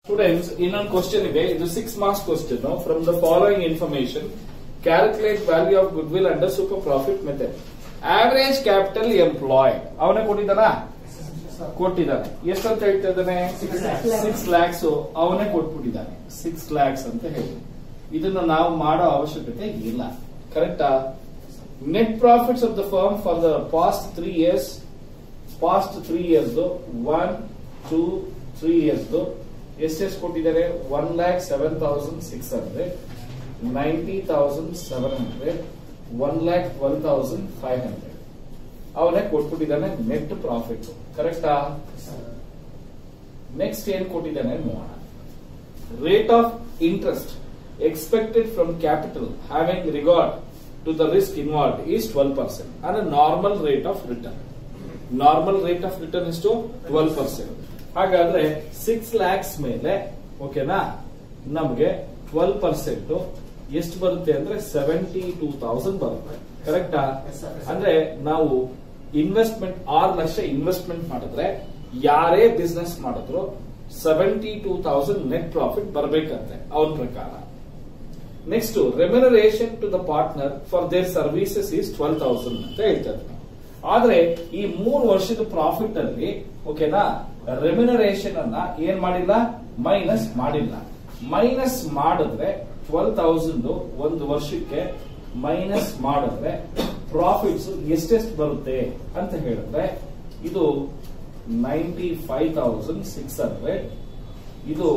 students ಇನ್ನೊಂದು question ಇದೆ ಇದು six marks question from the following information calculate value of goodwill under super profit method average capital employ ಅವನೇ ಕೊಟ್ಟಿದ್ದಾನ ಕೊಟ್ಟಿದ್ದಾನೆ ಎಷ್ಟು ಅಂತ ಹೇಳ್ತಾ ಇದ್ದಾನೆ ಸಿಕ್ಸ್ ಲ್ಯಾಕ್ಸ್ ಅವನೇ ಕೊಟ್ಬಿಟ್ಟಿದ್ದಾನೆ ಸಿಕ್ಸ್ ಲ್ಯಾಕ್ಸ್ ಅಂತ ಹೇಳಿ ಇದನ್ನ ನಾವು ಮಾಡೋ ಅವಶ್ಯಕತೆ ಇಲ್ಲ ಕರೆಕ್ಟಾ net profits of the firm for the past three years past three years one two three years ಎಷ್ಟೆಷ್ಟು ಕೊಟ್ಟಿದ್ದಾರೆ one lakh seven thousand six hundred ninety thousand seven hundred one lakh twelve thousand five hundred ಅವನೇ ಕೊಟ್ಬಿಟ್ಟಿದ್ದಾನೆ net profit ಕರೆಕ್ಟಾ next ಏನ್ ಕೊಟ್ಟಿದ್ದಾನೆ ನೋಡೋಣ rate of interest expected from capital having regard to the risk involve is twelve percent ಅಂದ್ರೆ normal rate of return normal rate of return ಎಷ್ಟು twelve percent ಹಾಗಾದ್ರೆ six lakhs ಮೇಲೆ ಓಕೆನಾ ನಮಗೆ ಟ್ವೆಲ್ ಪರ್ಸೆಂಟ್ ಎಷ್ಟು ಬರುತ್ತೆ ಅಂದ್ರೆ ಸೆವೆಂಟಿ ಟೂ ತೌಸಂಡ್ ಬರುತ್ತೆ ಕರೆಕ್ಟಾ ಅಂದ್ರೆ ನಾವು ಇನ್ವೆಸ್ಟ್ಮೆಂಟ್ ಆರು ಲಕ್ಷ ಇನ್ವೆಸ್ಟ್ಮೆಂಟ್ ಮಾಡಿದ್ರೆ ಯಾರೇ ಬಿಸ್ನೆಸ್ ಮಾಡಿದ್ರು seventy two thousand net profit ಬರಬೇಕಂತೆ ಅವನ ಪ್ರಕಾರ next remuneration to the partner for their services is twelve thousand ಅಂತ ಹೇಳ್ತಾರೆ ಆದ್ರೆ ಈ ಮೂರು ವರ್ಷದ ಪ್ರಾಫಿಟ್ ಅಲ್ಲಿ ಓಕೆನಾ ರೆಮ್ಯುನರೇಷನ್ ಅನ್ನ ಏನ್ ಮಾಡಿಲ್ಲ ಮೈನಸ್ ಮಾಡಿಲ್ಲ ಮೈನಸ್ ಮಾಡಿದ್ರೆ ಟ್ವೆಲ್ ತೌಸಂಡ್ ಒಂದು ವರ್ಷಕ್ಕೆ ಮೈನಸ್ ಮಾಡಿದ್ರೆ ಪ್ರಾಫಿಟ್ಸ್ ಎಷ್ಟೆಷ್ಟು ಬರುತ್ತೆ ಅಂತ ಹೇಳಿದ್ರೆ ಇದು ninety five thousand six hundred ಇದು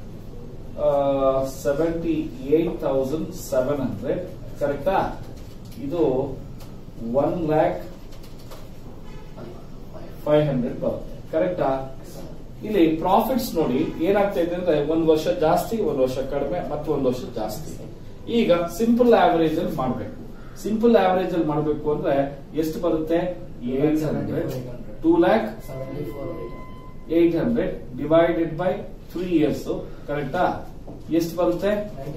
seventy eight thousand seven hundred ಕರೆಕ್ಟಾ ಇದು ಒನ್ ಲ್ಯಾಕ್ ಫೈವ್ ಹಂಡ್ರೆಡ್ ಬರುತ್ತೆ ಕರೆಕ್ಟಾ ಇಲ್ಲಿ ಪ್ರಾಫಿಟ್ಸ್ ನೋಡಿ ಏನಾಗ್ತಾ ಇದೆ ಅಂದ್ರೆ ಒಂದ್ ವರ್ಷ ಜಾಸ್ತಿ ಒಂದ್ ವರ್ಷ ಕಡಿಮೆ ಮತ್ತು ಒಂದ್ ವರ್ಷ ಜಾಸ್ತಿ ಈಗ ಸಿಂಪಲ್ ಆವರೇಜ್ ಅಲ್ಲಿ ಮಾಡಬೇಕು ಸಿಂಪಲ್ ಆವರೇಜ್ ಅಲ್ಲಿ ಮಾಡಬೇಕು ಅಂದ್ರೆ ಎಷ್ಟು ಬರುತ್ತೆ eight hundred two lakh eight hundred divided by three years ಕರೆಕ್ಟಾ ಎಷ್ಟು ಬರುತ್ತೆ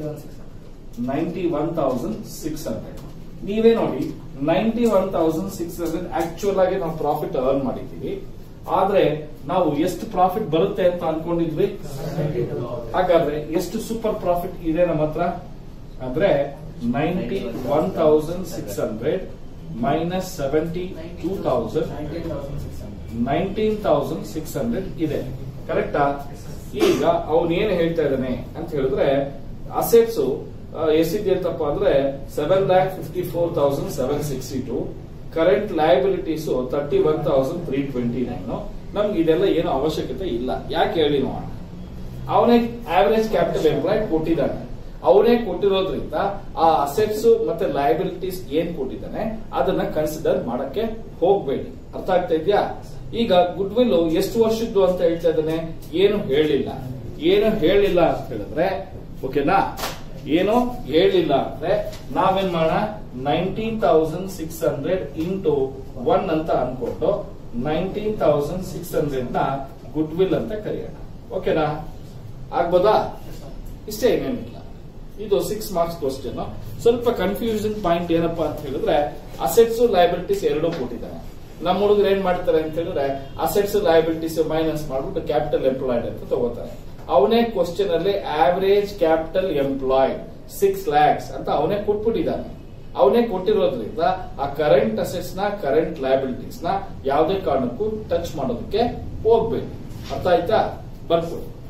ninety one thousand six hundred ನೀವೇ ನೋಡಿ ninety one thousand six hundred actual ಆಗಿ ನಾವು ಪ್ರಾಫಿಟ್ ಅರ್ನ್ ಮಾಡಿದ್ದೀವಿ ಆದ್ರೆ ನಾವು ಎಷ್ಟು ಪ್ರಾಫಿಟ್ ಬರುತ್ತೆ ಅಂತ ಅನ್ಕೊಂಡಿದ್ವಿ ಹಾಗಾದ್ರೆ ಎಷ್ಟು ಸೂಪರ್ ಪ್ರಾಫಿಟ್ ಇದೆ ನಮ್ಮ ಹತ್ರ ಅಂದ್ರೆ ninety one thousand six hundred minus seventy two thousand nineteen thousand six hundred ಇದೆ ಕರೆಕ್ಟಾ ಈಗ ಅವನು ಏನ್ ಹೇಳ್ತಾ ಇದ್ದಾನೆ ಅಂತ ಹೇಳಿದ್ರೆ ಅಸೆಟ್ಸ್ ಎಷ್ಟಿದೆಯಂತಪ್ಪ ಅಂದ್ರೆ seven lakh fifty four thousand seven sixty two current liabilities thirty one thousand three twenty nine ನಮ್ಗೆ ಇದೆಲ್ಲ ಏನು ಅವಶ್ಯಕತೆ ಇಲ್ಲ ಯಾಕೆ ಹೇಳಿ ನೋಡೋಣ ಅವನೇ ಆವರೇಜ್ ಕ್ಯಾಪಿಟಲ್ ಎಂಪ್ಲಾಯ್ ಕೊಟ್ಟಿದ್ದಾನೆ ಅವನೇ ಕೊಟ್ಟಿರೋದ್ರಿಂದ ಆ ಅಸೆಟ್ಸ್ ಮತ್ತೆ ಲಯಬಿಲಿಟೀಸ್ ಏನ್ ಕೊಟ್ಟಿದ್ದಾನೆ ಅದನ್ನ ಕನ್ಸಿಡರ್ ಮಾಡಕ್ಕೆ ಹೋಗ್ಬೇಡಿ ಅರ್ಥ ಆಗ್ತಾ ಇದೆಯಾ ಈಗ ಗುಡ್ ವಿಲ್ ಎಷ್ಟು ವರ್ಷದ್ದು ಅಂತ ಹೇಳ್ತಾ ಇದ್ದಾನೆ ಏನು ಹೇಳಿಲ್ಲ ಏನು ಹೇಳಿಲ್ಲ ಅಂತ ಹೇಳಿದ್ರೆ ಓಕೆನಾ ಏನು ಹೇಳಿಲ್ಲ ಅಂದ್ರೆ ನಾವೇನ್ ಮಾಡೋಣ nineteen thousand six hundred into one ಅಂತ ಅನ್ಕೊಂಡು ನೈನ್ಟೀನ್ ತೌಸಂಡ್ ಸಿಕ್ಸ್ ಹಂಡ್ರೆಡ್ ನ ಗುಡ್ ವಿಲ್ ಅಂತ ಕರೆಯೋಣ ಓಕೆನಾ ಆಗ್ಬೋದಾ ಇಷ್ಟೇ ಏನೇನಿಲ್ಲ ಇದು ಸಿಕ್ಸ್ ಮಾರ್ಕ್ಸ್ ಕ್ವಶನ್ ಸ್ವಲ್ಪ ಕನ್ಫ್ಯೂಷನ್ ಪಾಯಿಂಟ್ ಏನಪ್ಪಾ ಅಂತ ಹೇಳಿದ್ರೆ ಅಸೆಟ್ಸ್ ಲಯಬಿಲಿಟೀಸ್ ಎರಡೂ ಕೊಟ್ಟಿದ್ದಾನೆ ನಮ್ಮ ಹುಡುಗರು ಏನ್ ಮಾಡ್ತಾರೆ ಅಂತ ಹೇಳಿದ್ರೆ ಅಸೆಟ್ಸ್ ಲಯಬಿಲಿಟೀಸ್ ಮೈನಸ್ ಮಾಡ್ಬಿಟ್ಟು ಕ್ಯಾಪಿಟಲ್ ಎಂಪ್ಲಾಯ್ಡ್ ಅಂತ ತಗೋತಾರೆ ಅವನೇ ಕ್ವಶನ್ ಅಲ್ಲಿ average capital employed six lakhs ಅಂತ ಅವನೇ ಕೊಟ್ಬಿಟ್ಟಿದ್ದಾನೆ ಅವನೇ ಕೊಟ್ಟಿರೋದ್ರಿಂದ ಆ ಕರೆಂಟ್ ಅಸೆಟ್ಸ್ ನ ಕರೆಂಟ್ ಲಯಬಿಲಿಟೀಸ್ ನ ಯಾವುದೇ ಕಾರಣಕ್ಕೂ ಟಚ್ ಮಾಡೋದಕ್ಕೆ ಹೋಗ್ಬೇಕು ಅರ್ಥ ಆಯ್ತಾ ಬರ್ಬೋದು